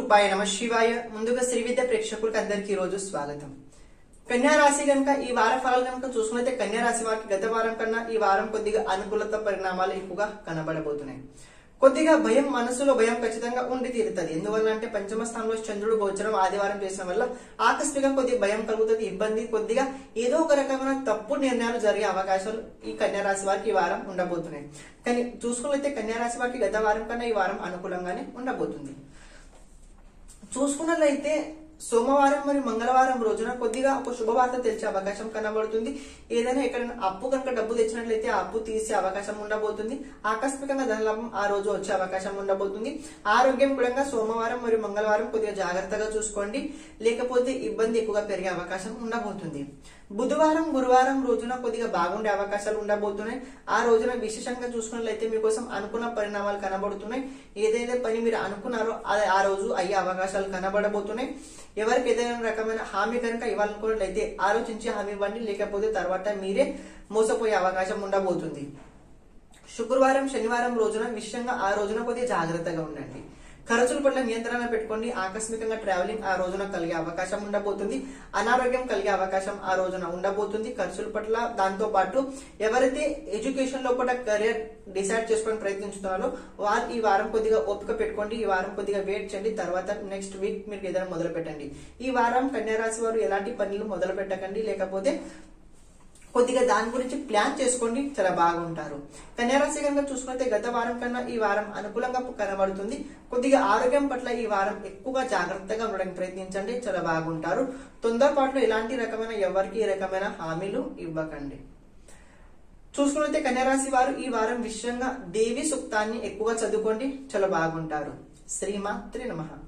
కృపాయ నమ శివాయ ముందుగా శ్రీ విద్య ప్రేక్షకులకు అందరికీ ఈ రోజు స్వాగతం కన్యా రాశి కనుక ఈ వార ఫలాలు కనుక చూసుకున్నైతే కన్యా రాశి వారికి గత వారం కన్నా ఈ వారం కొద్దిగా అనుకూలత పరిణామాలు ఎక్కువగా కనబడబోతున్నాయి కొద్దిగా భయం మనసులో భయం ఖచ్చితంగా ఉండి తీరుతుంది ఎందువల్ల అంటే పంచమ స్థానంలో చంద్రుడు గోచరం ఆదివారం చేసిన వల్ల ఆకస్మికంగా కొద్దిగా భయం కలుగుతుంది ఇబ్బంది కొద్దిగా ఏదో ఒక రకమైన తప్పు నిర్ణయాలు జరిగే అవకాశాలు ఈ కన్యా రాశి వారికి ఈ వారం ఉండబోతున్నాయి కానీ చూసుకున్నట్లయితే కన్యా రాశి వారికి గత వారం కన్నా ఈ వారం అనుకూలంగానే ఉండబోతుంది చూసుకున్నట్లయితే సోమవారం మరియు మంగళవారం రోజున కొద్దిగా ఒక శుభవార్త తెలిసే అవకాశం కనబడుతుంది ఏదైనా ఎక్కడైనా అప్పు కనుక డబ్బు తెచ్చినట్లయితే ఆ అప్పు తీసే అవకాశం ఉండబోతుంది ఆకస్మికంగా ధనలాభం ఆ రోజు వచ్చే అవకాశం ఉండబోతుంది ఆరోగ్యం కూడా సోమవారం మరియు మంగళవారం కొద్దిగా జాగ్రత్తగా చూసుకోండి లేకపోతే ఇబ్బంది ఎక్కువగా పెరిగే అవకాశం ఉండబోతుంది బుధవారం గురువారం రోజున కొద్దిగా బాగుండే అవకాశాలు ఉండబోతున్నాయి ఆ రోజున విశేషంగా చూసుకున్నట్లయితే మీకోసం అనుకున్న పరిణామాలు కనబడుతున్నాయి ఏదైతే పని మీరు అనుకున్నారో అది ఆ రోజు అయ్యే అవకాశాలు కనబడబోతున్నాయి ఎవరికి ఏదైనా రకమైన హామీ కనుక ఇవ్వాలనుకున్నట్లయితే ఆలోచించి హామీ ఇవ్వండి లేకపోతే తర్వాత మీరే మోసపోయే అవకాశం ఉండబోతుంది శుక్రవారం శనివారం రోజున విషయంగా ఆ రోజున కొద్దిగా జాగ్రత్తగా ఉండండి ఖర్చుల పట్ల నియంత్రణ పెట్టుకోండి ఆకస్మికంగా ట్రావెలింగ్ ఆ రోజున కలిగే అవకాశం ఉండబోతుంది అనారోగ్యం కలిగే అవకాశం ఆ రోజున ఉండబోతుంది ఖర్చుల పట్ల దాంతో పాటు ఎవరైతే ఎడ్యుకేషన్ లో కూడా కెరియర్ డిసైడ్ చేసుకొని ప్రయత్నించుతున్నారో వారు ఈ వారం కొద్దిగా ఓపిక పెట్టుకోండి ఈ వారం కొద్దిగా వెయిట్ చేయండి తర్వాత నెక్స్ట్ వీక్ మీరు ఏదైనా మొదలు పెట్టండి ఈ వారం కన్యారాశి వారు ఎలాంటి పనులు మొదలు పెట్టకండి లేకపోతే కొద్దిగా దాని గురించి ప్లాన్ చేసుకోండి చాలా బాగుంటారు కన్యారాశి కనుక చూసుకుంటే గత వారం కన్నా ఈ వారం అనుకూలంగా కనబడుతుంది కొద్దిగా ఆరోగ్యం పట్ల ఈ వారం ఎక్కువగా జాగ్రత్తగా ఉండడానికి ప్రయత్నించండి చాలా బాగుంటారు తొందరపాటులో ఎలాంటి రకమైన ఎవరికి ఈ రకమైన హామీలు ఇవ్వకండి చూసుకున్నైతే కన్యారాశి వారు ఈ వారం విషయంగా దేవి సూక్తాన్ని ఎక్కువగా చదువుకోండి చాలా బాగుంటారు శ్రీమాత్రి నమః